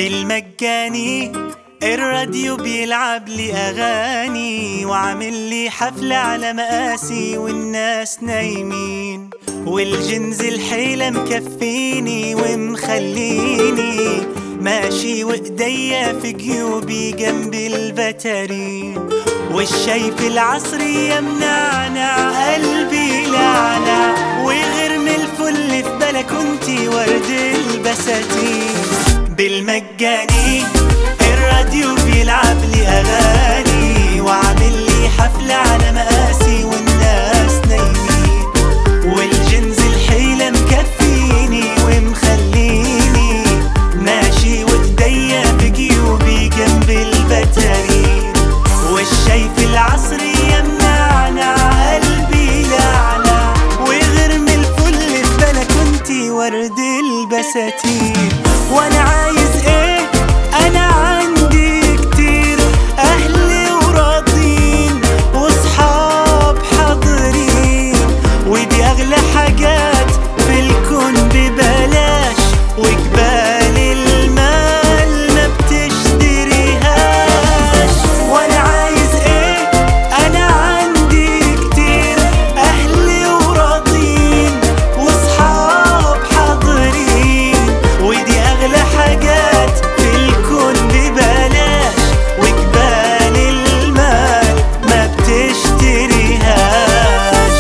بالمجاني الراديو بيلعب لي اغاني وعامل لي حفلة على مقاسي والناس نايمين والجنز الحيلة مكفيني ومخليني ماشي وايديا في جيوبي جنب البتارين والشاي في العصرية منعنع قلبي لعنع وغرم الفل في بلكونتي ورد البساتين بالمجاني الراديو بيلعب لي اغاني وعامل لي حفلة على مقاسي والناس نايمين والجنز الحيلة مكفيني ومخليني ماشي وايديا في جيوبي جنب البتارين والشاي في العصرية منعنع قلبي لعنع وغرم الفل في بلكونتي ورد البساتين وانا عايز ايه انا عندي كتير اهلي وراضين واصحاب حاضرين ودي اغلى حاجات في الكون ببلاش وجبال المال ما بتشتريهاش وانا عايز ايه انا عندي كتير اهلي وراضين واصحاب حاضرين ودي اغلى حاجات في الكون ببلاش وجبال المال ما بتشتريهاش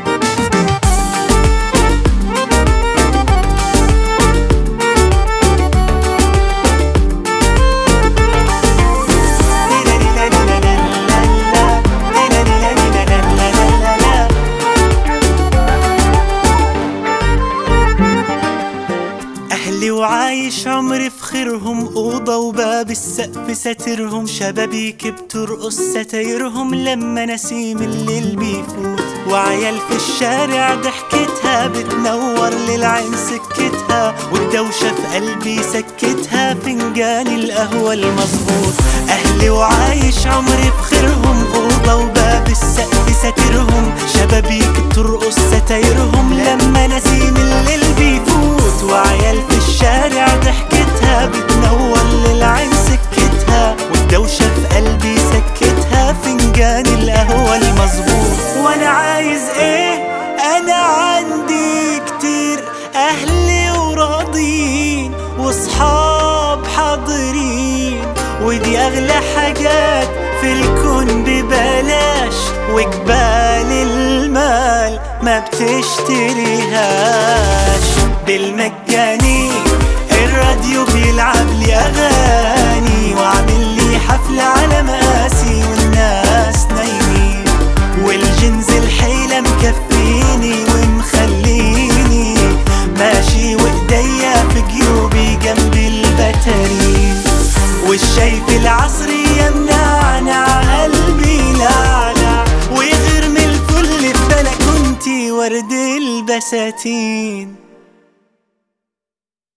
أهلي وعايش عمري في خيرهم أوضة وباب السقف ساترهم شبابيك بترقص ستايرهم لما نسيم الليل بيفوت وعيال في الشارع ضحكتها بتنور للعين سكتها والدوشة في قلبي سكتها فنجان القهوة المظبوط أهلي وعايش عمري في خيرهم أوضة وباب السقف ساترهم شبابيك بترقص ستايرهم لما نسيم الليل بيفوت وعيال في الشارع ضحكتها بتنور للعين سكتها والدوشة في قلبي سكتها فنجان القهوة المظبوط وانا عايز ايه انا عندي كتير اهلي وراضين واصحاب حاضرين ودي اغلى حاجات في الكون ببلاش وجبال المال ما بتشتريهاش بالمجاني الراديو بيلعب لي اغاني وعامل لي حفلة على مقاسي والناس نايمين والجنز الحيلة مكفيني ومخليني ماشي وايديا في جيوبي جنب البتارين والشاي في العصرية منعنع قلبي لعنع ويغرم الفل في بلكونتي ورد البساتين